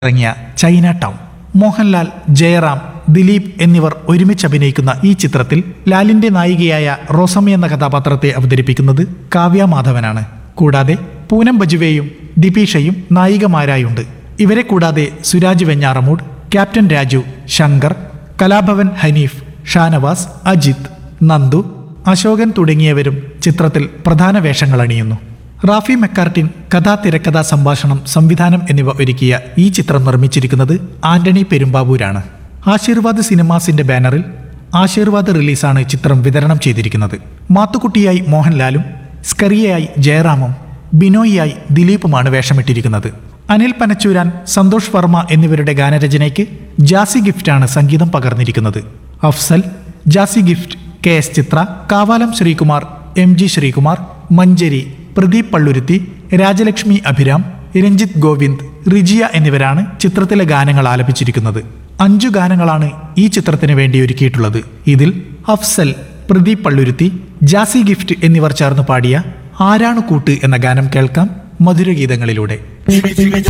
ഇറങ്ങിയ China town Mohanlal Jayaram Dileep എന്നിവർ ഒരുമിച്ച് അഭിനയിക്കുന്ന ഈ ചിത്രത്തിൽ ലാലിന്റെ നായികയായ റോസമ്മ എന്ന കഥാപാത്രത്തെ അവതരിപ്പിക്കുന്നത് കാവ്യ മാധവനാണ് കൂടാതെ പൂനം ബജുവേയും ദിപീഷയും നായികമാരായുണ്ട് ഇവരെ കൂടാതെ സുരാജ് വെഞ്ഞാറമൂട് ക്യാപ്റ്റൻ രാജു ശങ്കർ കലാഭവൻ ഹനീഫ് ഷാനവാസ് അജിത് നന്ദു അശോകൻ തുടങ്ങിയവരും ചിത്രത്തിൽ പ്രധാന വേഷങ്ങൾ അണിയുന്നു റാഫി മെക്കാർട്ടിൻ കഥാ തിരക്കഥാ സംഭാഷണം സംവിധാനം എന്നിവ ഒരുക്കിയ ഈ ചിത്രം നിർമ്മിച്ചിരിക്കുന്നത് ആന്റണി പെരുമ്പാവൂരാണ് ആശീർവാദ് സിനിമാസിന്റെ ബാനറിൽ ആശീർവാദ് റിലീസാണ് ചിത്രം വിതരണം ചെയ്തിരിക്കുന്നത് മാത്തുക്കുട്ടിയായി മോഹൻലാലും സ്കറിയയായി ജയറാമും ബിനോയിയായി ദിലീപുമാണ് വേഷമിട്ടിരിക്കുന്നത് അനിൽ പനച്ചൂരാൻ സന്തോഷ് വർമ്മ എന്നിവരുടെ ഗാനരചനയ്ക്ക് ജാസി ഗിഫ്റ്റാണ് സംഗീതം പകർന്നിരിക്കുന്നത് Afsal Jassie Gift K S Chithra Kavalam Sreekumar M G Sreekumar Manjari Pradeep Palluruthy Rajalakshmi Abhiram Ranjith Govind Rijiya എന്നിവരാണ് ചിത്രത്തിലെ ഗാനങ്ങൾ ആലപിച്ചിരിക്കുന്നത് അഞ്ചു ഗാനങ്ങളാണ് ഈ ചിത്രത്തിന് വേണ്ടി ഒരുക്കിയിട്ടുള്ളത് ഇതിൽ അഫ്സൽ പ്രദീപ് പള്ളുരുത്തി ജാസി ഗിഫ്റ്റ് എന്നിവർ ചേർന്ന് പാടിയ ആരാണ് കൂട്ട് എന്ന ഗാനം കേൾക്കാം മധുരഗീതങ്ങളിലൂടെ